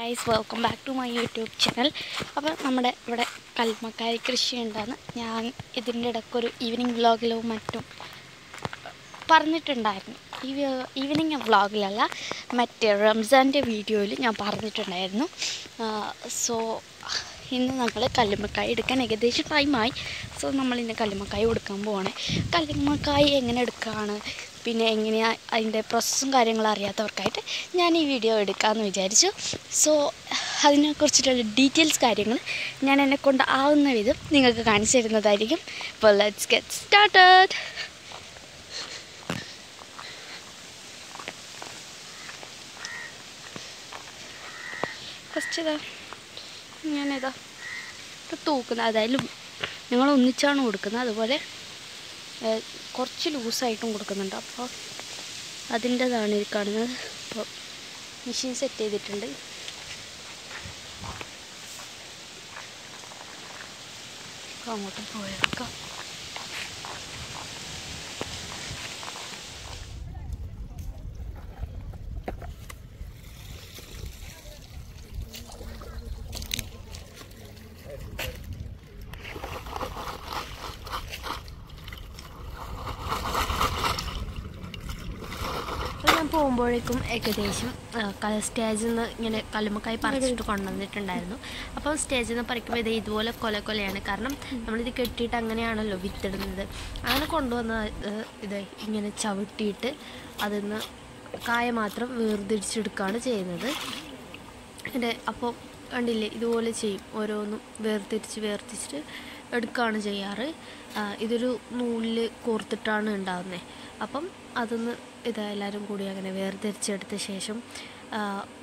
Guys welcome back to my YouTube channel അപ്പോൾ നമ്മുടെ ഇവിടെ കൽമക്കായ കൃഷി ഉണ്ടെന്ന് ഞാൻ ഇതിൻ്റെ ഇടയ്ക്കൊരു ഈവനിങ് വ്ളോഗിലോ മറ്റും പറഞ്ഞിട്ടുണ്ടായിരുന്നു ഈ ഈവനിങ് വ്ളോഗിലല്ല മറ്റേ റംസാൻ്റെ വീഡിയോയിൽ ഞാൻ പറഞ്ഞിട്ടുണ്ടായിരുന്നു സോ ഇന്ന് നമ്മൾ കല്ലുമ്മക്കായ എടുക്കാൻ ഏകദേശം ടൈമായി സോ നമ്മൾ ഇന്ന് കല്ലുമ്മക്കായ കൊടുക്കാൻ പോവാണ് കല്ലുമ്മക്കായ എങ്ങനെ എടുക്കുകയാണ് പിന്നെ എങ്ങനെയാണ് അതിൻ്റെ പ്രോസസ്സും കാര്യങ്ങളും അറിയാത്തവർക്കായിട്ട് ഞാൻ ഈ വീഡിയോ എടുക്കാമെന്ന് വിചാരിച്ചു സോ അതിനെക്കുറിച്ചിട്ടുള്ള ഡീറ്റെയിൽസ് കാര്യങ്ങൾ ഞാൻ എന്നെ കൊണ്ട് ആവുന്ന വിധം നിങ്ങൾക്ക് കാണിച്ചു തരുന്നതായിരിക്കും അപ്പോൾ ലെറ്റ്സ് ഗെറ്റ് സ്റ്റാർട്ടഡ് ഫസ്റ്റ് ഇതാ ഞാനിതാ ഇത് തൂക്കുന്നത് അതായത് ഞങ്ങൾ ഒന്നിച്ചാണ് കൊടുക്കുന്നത് അതുപോലെ ഏഹ്, കുറച്ച് ലൂസായിട്ടും കൊടുക്കുന്നുണ്ട് അപ്പോൾ അതിൻ്റെതാണ് ഈ കാണുന്നത് അപ്പോൾ മെഷീൻ സെറ്റ് ചെയ്തിട്ടുണ്ട് അപ്പോൾ അങ്ങോട്ട് പോയേക്കാം അപ്പോൾ ഞാൻ പോകുമ്പോഴേക്കും ഏകദേശം ആ, സ്റ്റേജിൽ നിന്ന് ഇങ്ങനെ കല്ലുമ്മക്കായി പറിച്ചിട്ട് കൊണ്ടുവന്നിട്ടുണ്ടായിരുന്നു അപ്പോൾ സ്റ്റേജിൽ നിന്ന് പറിക്കുമ്പോൾ ഇത് ഇതുപോലെ കൊല കൊലയാണ് കാരണം നമ്മളിത് കെട്ടിയിട്ട് അങ്ങനെയാണല്ലോ വിത്തിടുന്നത് അങ്ങനെ കൊണ്ടുവന്ന ആ, ഇത് ഇങ്ങനെ ചവിട്ടിയിട്ട് അതിൽ നിന്ന് കായ മാത്രം വേർതിരിച്ചെടുക്കുകയാണ് ചെയ്യുന്നത് എൻ്റെ അപ്പോൾ കണ്ടില്ലേ ഇതുപോലെ ചെയ്യും ഓരോന്നും വേർതിരിച്ച് വേർതിരിച്ച് എടുക്കുകയാണ് ചെയ്യാറ് ആ, ഇതൊരു നൂലിൽ കോർത്തിട്ടാണ് ഉണ്ടാകുന്നത് അപ്പം അതൊന്ന് ഇത് എല്ലാവരും കൂടി അങ്ങനെ വേർതിരിച്ചെടുത്ത ശേഷം ആ,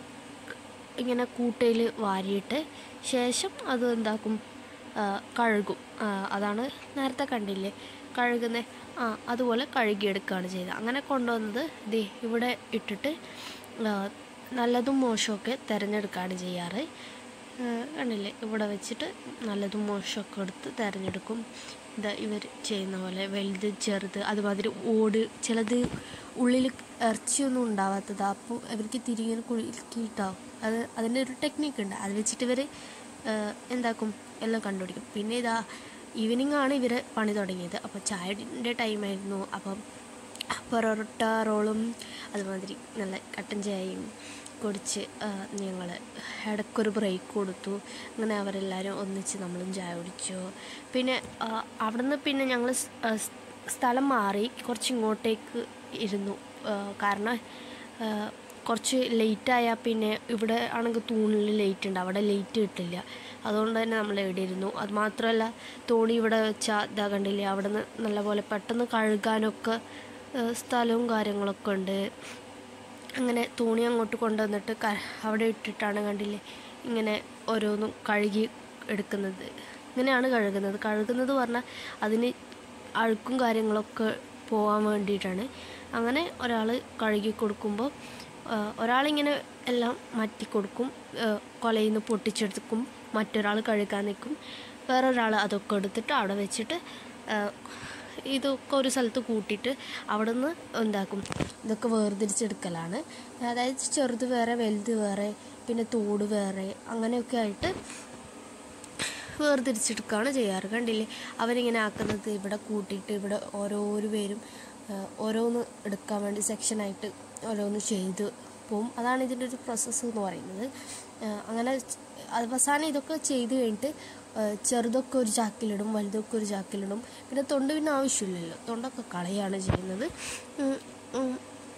ഇങ്ങനെ കൂട്ടയിൽ വാരിയിട്ട് ശേഷം അത് എന്താക്കും ആ, കഴുകും ആ, അതാണ് നേരത്തെ കണ്ടില്ലേ കഴുകുന്നത് ആ അതുപോലെ കഴുകിയെടുക്കുകയാണ് ചെയ്തത് അങ്ങനെ കൊണ്ടുവന്നത് ദേ ഇവിടെ ഇട്ടിട്ട് ആ, നല്ലതും മോശമൊക്കെ തിരഞ്ഞെടുക്കുകയാണ് ചെയ്യാറ് ആ, കണ്ടില്ലേ ഇവിടെ വെച്ചിട്ട് നല്ലതും മോശമൊക്കെ എടുത്ത് തിരഞ്ഞെടുക്കും ഇതാ ഇവർ ചെയ്യുന്ന പോലെ വലുത് ചെറുത് അതുമാതിരി ഓട് ചിലത് ഉള്ളിൽ ഇറച്ചിയൊന്നും ഉണ്ടാവാത്തത് അപ്പോൾ ഇവർക്ക് തിരികെ കുലുക്കിയിട്ടാവും അത് അതിൻ്റെ ഒരു ടെക്നിക്ക് ഉണ്ട് അത് വെച്ചിട്ട് ഇവർ എന്താക്കും എല്ലാം കണ്ടുപിടിക്കും പിന്നെ ഇതാ ഈവനിങ് ആണ് ഇവർ പണി തുടങ്ങിയത് അപ്പോൾ ചായയുടെ ടൈമായിരുന്നു അപ്പം പൊറോട്ട റോളും അതുമാതിരി നല്ല കട്ടൻ ചായയും കുടിച്ച് ഞങ്ങൾ ഇടയ്ക്കൊരു ബ്രേക്ക് കൊടുത്തു അങ്ങനെ അവരെല്ലാവരും ഒന്നിച്ച് നമ്മളും ചായ കുടിച്ചു പിന്നെ ആ, അവിടുന്ന് പിന്നെ ഞങ്ങൾ സ്ഥലം മാറി കുറച്ച് ഇങ്ങോട്ടേക്ക് ഇരുന്നു ആ, കാരണം ആ, കുറച്ച് ലേറ്റ് ആയാൽ പിന്നെ ഇവിടെ ആണെങ്കിൽ തൂണിൽ ലേറ്റ് ഉണ്ട് അവിടെ ലേറ്റ് കിട്ടില്ല അതുകൊണ്ട് തന്നെ നമ്മൾ എവിടെ ഇരുന്നു അത് മാത്രമല്ല തോണി ഇവിടെ വെച്ചാൽ ഇതാ കണ്ടില്ലേ അവിടെ നിന്ന് നല്ലപോലെ പെട്ടെന്ന് കഴുകാനൊക്കെ ആ, സ്ഥലവും കാര്യങ്ങളൊക്കെ ഉണ്ട് അങ്ങനെ തുണി അങ്ങോട്ട് കൊണ്ടുവന്നിട്ട് ക അവിടെ ഇട്ടിട്ടാണ് കണ്ടില്ലേ ഇങ്ങനെ ഓരോന്നും കഴുകി എടുക്കുന്നത് ഇങ്ങനെയാണ് കഴുകുന്നത് കഴുകുന്നത് പറഞ്ഞാൽ അതിന് അഴുക്കും കാര്യങ്ങളൊക്കെ പോകാൻ വേണ്ടിയിട്ടാണ് അങ്ങനെ ഒരാൾ കഴുകി കൊടുക്കുമ്പോൾ ആ, ഒരാളിങ്ങനെ എല്ലാം മാറ്റി കൊടുക്കും ആ, കൊലയിൽ നിന്ന് പൊട്ടിച്ചെടുക്കും മറ്റൊരാൾ കഴുകാൻ നിൽക്കും വേറൊരാൾ അതൊക്കെ എടുത്തിട്ട് അവിടെ വെച്ചിട്ട് ആ, ഇതൊക്കെ ഒരു സ്ഥലത്ത് കൂട്ടിയിട്ട് അവിടെ നിന്ന് എന്താക്കും ഇതൊക്കെ വേർതിരിച്ചെടുക്കലാണ് അതായത് ചെറുത് വേറെ വലുത് വേറെ പിന്നെ തോട് വേറെ അങ്ങനെയൊക്കെ ആയിട്ട് വേർതിരിച്ചെടുക്കുകയാണ് ചെയ്യാറ് കണ്ടില്ലേ അവരിങ്ങനെ ആക്കുന്നത് ഇവിടെ കൂട്ടിയിട്ട് ഇവിടെ ഓരോരോ പേരും ആ, ഓരോന്ന് എടുക്കാൻ വേണ്ടി സെക്ഷനായിട്ട് ഓരോന്ന് ചെയ്ത് പോവും അതാണ് ഇതിൻ്റെ ഒരു പ്രോസസ്സ് എന്ന് പറയുന്നത് ആ, അങ്ങനെ ച- അവസാനം ഇതൊക്കെ ചെയ്ത് കഴിഞ്ഞിട്ട് ആ, ചെറുതൊക്കെ ഒരു ചാക്കിലിടും വലുതൊക്കെ ഒരു ചാക്കിലിടും പിന്നെ തൊണ്ട് പിന്നെ ആവശ്യമില്ലല്ലോ തൊണ്ടൊക്കെ കളയാണ് ചെയ്യുന്നത് ഉം, ഉം.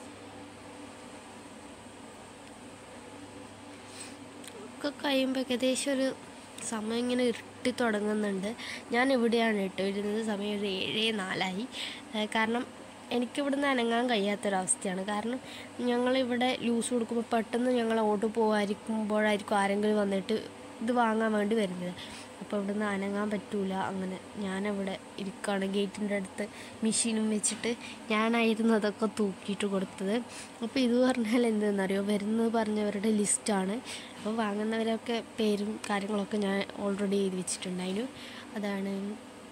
ഒക്കെ കഴിയുമ്പോൾ ഏകദേശം ഒരു സമയം ഇങ്ങനെ ഇരുട്ടി തുടങ്ങുന്നുണ്ട് ഞാൻ ഇവിടെയാണ് കേട്ടോ ഇരുന്നത് സമയം ഒരു ഏഴ് നാലായി ഏഹ് കാരണം എനിക്കിവിടുന്ന് അനങ്ങാൻ കഴിയാത്തൊരവസ്ഥയാണ് കാരണം ഞങ്ങളിവിടെ ലൂസ് കൊടുക്കുമ്പോൾ പെട്ടെന്ന് ഞങ്ങൾ അങ്ങോട്ട് പോകാതിരിക്കുമ്പോഴായിരിക്കും ആരെങ്കിലും വന്നിട്ട് ഇത് വാങ്ങാൻ വേണ്ടി വരുന്നത് അപ്പോൾ ഇവിടുന്ന് അനങ്ങാൻ പറ്റൂല അങ്ങനെ ഞാനവിടെ ഇരിക്കുകയാണ് ഗേറ്റിൻ്റെ അടുത്ത് മെഷീനും വെച്ചിട്ട് ഞാനായിരുന്നു അതൊക്കെ തൂക്കിയിട്ട് കൊടുത്തത് അപ്പോൾ ഇത് പറഞ്ഞാൽ എന്തെന്നറിയോ വരുന്നത് പറഞ്ഞവരുടെ ലിസ്റ്റാണ് അപ്പോൾ വാങ്ങുന്നവരൊക്കെ പേരും കാര്യങ്ങളൊക്കെ ഞാൻ ഓൾറെഡി എഴുതി വെച്ചിട്ടുണ്ടായിരുന്നു അതാണ്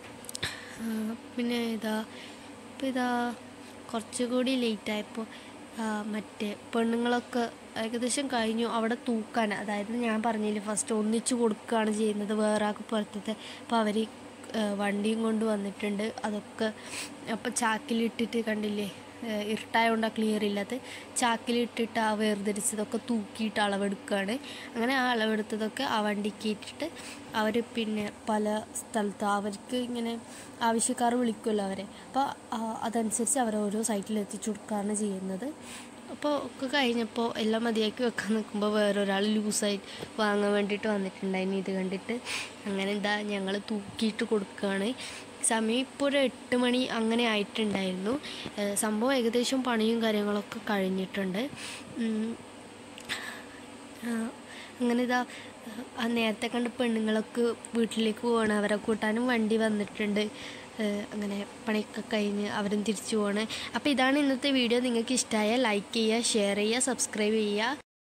ആ, പിന്നെ ഇതാ ഇപ്പോൾ ഇതാ കുറച്ചുകൂടി ലേറ്റായപ്പോൾ ആ, മറ്റേ പെണ്ണുങ്ങളൊക്കെ ഏകദേശം കഴിഞ്ഞു അവിടെ തൂക്കാൻ അതായത് ഞാൻ പറഞ്ഞില്ലേ ഫസ്റ്റ് ഒന്നിച്ചു കൊടുക്കുകയാണ് ചെയ്യുന്നത് വേറെ ആൾക്ക് പുറത്തത്തെ അപ്പോൾ അവർ വണ്ടിയും കൊണ്ട് വന്നിട്ടുണ്ട് അതൊക്കെ അപ്പോൾ ചാക്കിലിട്ടിട്ട് കണ്ടില്ലേ ഏഹ് ഇരുട്ടായതുകൊണ്ടാണ് ക്ലിയർ ഇല്ലാത്ത ചാക്കിലിട്ടിട്ട് ആ വേർതിരിച്ചതൊക്കെ തൂക്കിയിട്ട് അളവെടുക്കുകയാണ് അങ്ങനെ ആ അളവെടുത്തതൊക്കെ ആ വണ്ടിക്ക് ഇട്ടിട്ട് അവർ പിന്നെ പല സ്ഥലത്ത് അവർക്ക് ഇങ്ങനെ ആവശ്യക്കാർ വിളിക്കുമല്ലോ അവരെ അപ്പോൾ അതനുസരിച്ച് അവർ ഓരോ സൈറ്റിൽ എത്തിച്ചു കൊടുക്കുകയാണ് ചെയ്യുന്നത് അപ്പോൾ ഒക്കെ കഴിഞ്ഞപ്പോൾ എല്ലാം മതിയാക്കി വെക്കാൻ നിൽക്കുമ്പോൾ വേറൊരാൾ ലൂസായി വാങ്ങാൻ വേണ്ടിയിട്ട് വന്നിട്ടുണ്ടായിരുന്നു ഇത് കണ്ടിട്ട് അങ്ങനെ എന്താ ഞങ്ങൾ തൂക്കിയിട്ട് കൊടുക്കുകയാണ് സമയം ഇപ്പോൾ ഒരു എട്ട് മണി അങ്ങനെ ആയിട്ടുണ്ടായിരുന്നു ഏഹ് സംഭവം ഏകദേശം പണിയും കാര്യങ്ങളൊക്കെ കഴിഞ്ഞിട്ടുണ്ട് ഉം. ആ, അങ്ങനെ ഇതാ ആ നേരത്തെ കണ്ട പെണ്ണുങ്ങളൊക്കെ വീട്ടിലേക്ക് പോവാണ് അവരെ കൂട്ടാനും വണ്ടി വന്നിട്ടുണ്ട് ഏഹ് അങ്ങനെ പണിയൊക്കെ കഴിഞ്ഞ് അവരും തിരിച്ചു പോവാണ് അപ്പോൾ ഇതാണ് ഇന്നത്തെ വീഡിയോ നിങ്ങൾക്ക് ഇഷ്ടമായ ലൈക്ക് ചെയ്യുക ഷെയർ ചെയ്യുക സബ്സ്ക്രൈബ് ചെയ്യുക